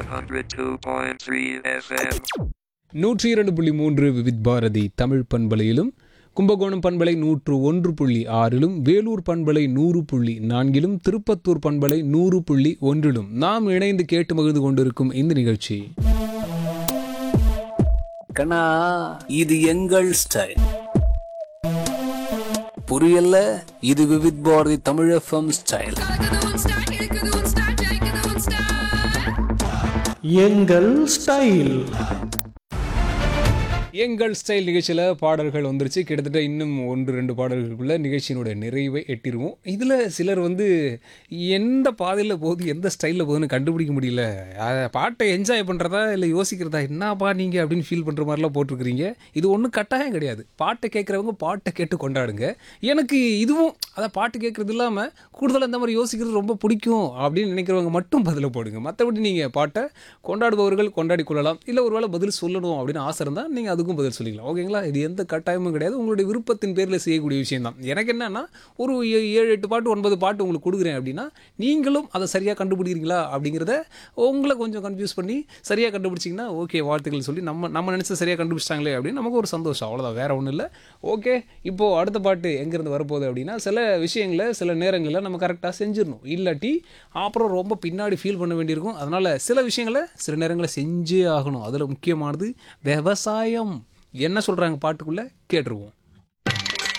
102.3 FM. நூற்றி இரண்டு புள்ளி மூன்று விவித் பாரதி தமிழ் பண்பலையிலும் கும்பகோணம் பண்பலை நூற்று ஒன்று புள்ளி ஆறிலும் வேலூர் பண்பலை நூறு புள்ளி நான்கிலும் திருப்பத்தூர் பண்பலை நூறு புள்ளி ஒன்றிலும் நாம் இணைந்து கேட்டு மகிழ்ந்து கொண்டிருக்கும் இந்த நிகழ்ச்சி கண்ணா இது எங்கள் ஸ்டைல் புரியல இது விவித் பாரதி தமிழ் எஃப்எம் ஸ்டைல் கலக்குது உன் ஸ்டைல் இழுக்குது உன் ஸ்டைல் ஜெயிக்குது உன் ஸ்டைல் எங்கள் ஸ்டைல் எங்கள் ஸ்டைல் நிகழ்ச்சியில் பாடல்கள் வந்துருச்சு கிட்டத்தட்ட இன்னும் ஒன்று ரெண்டு பாடல்களுக்குள்ள நிகழ்ச்சியினுடைய நிறைவை எட்டிருவோம் இதில் சிலர் வந்து எந்த பாதையில் போகுது எந்த ஸ்டைலில் போகுதுன்னு கண்டுபிடிக்க முடியல அத பாட்டை என்ஜாய் பண்ணுறதா இல்லை யோசிக்கிறதா என்னப்பா நீங்கள் அப்படின்னு ஃபீல் பண்ணுற மாதிரிலாம் போட்டிருக்கிறீங்க இது ஒன்றும் கட்டாயம் கிடையாது பாட்டை கேட்குறவங்க பாட்டை கேட்டு கொண்டாடுங்க எனக்கு இதுவும் அதான் பாட்டு கேட்குறது இல்லாமல் கூடுதலாக இந்த மாதிரி யோசிக்கிறது ரொம்ப பிடிக்கும் அப்படின்னு நினைக்கிறவங்க மட்டும் பதில் போடுங்க மற்றபடி நீங்கள் பாட்டை கொண்டாடுபவர்கள் கொண்டாடி கொள்ளலாம் இல்லை ஒருவேளை பதில் சொல்லணும் அப்படின்னு ஆசை இருந்தால் நீங்கள் அதுக்கும் பதில் சொல்லிக்கலாம் ஓகேங்களா இது எந்த கட்டாயமும் கிடையாது உங்களுடைய விருப்பத்தின் பேரில் செய்யக்கூடிய விஷயம் தான் எனக்கு என்னன்னா ஒரு ஏ- ஏழு எட்டு பாட்டு ஒன்பது பாட்டு உங்களுக்கு கொடுக்குறேன் அப்படின்னா நீங்களும் அதை சரியாக கண்டுபிடிக்கிறீங்களா அப்படிங்கிறத உங்களை கொஞ்சம் கன்ஃபியூஸ் பண்ணி சரியாக கண்டுபிடிச்சிங்கன்னா ஓகே வாழ்த்துக்கள் சொல்லி நம்ம நம்ம நினச்ச சரியாக கண்டுபிடிச்சிட்டாங்களே அப்படின்னு நமக்கு ஒரு சந்தோஷம் அவ்வளோதான் வேற ஒன்றும் இல்லை ஓகே இப்போது அடுத்த பாட்டு எங்கேருந்து வரப்போகுது அப்படின்னா சில விஷயங்களை சில நேரங்களில் நம்ம கரெக்டாக செஞ்சிடணும் இல்லாட்டி அப்புறம் ரொம்ப பின்னாடி ஃபீல் பண்ண வேண்டியிருக்கும் அதனால் சில விஷயங்களை சில நேரங்களில் செஞ்சே ஆகணும் அதில் முக்கியமானது விவசாயம் என்ன சொல்கிறாங்க பாட்டுக்குள்ளே கேட்டுருவோம்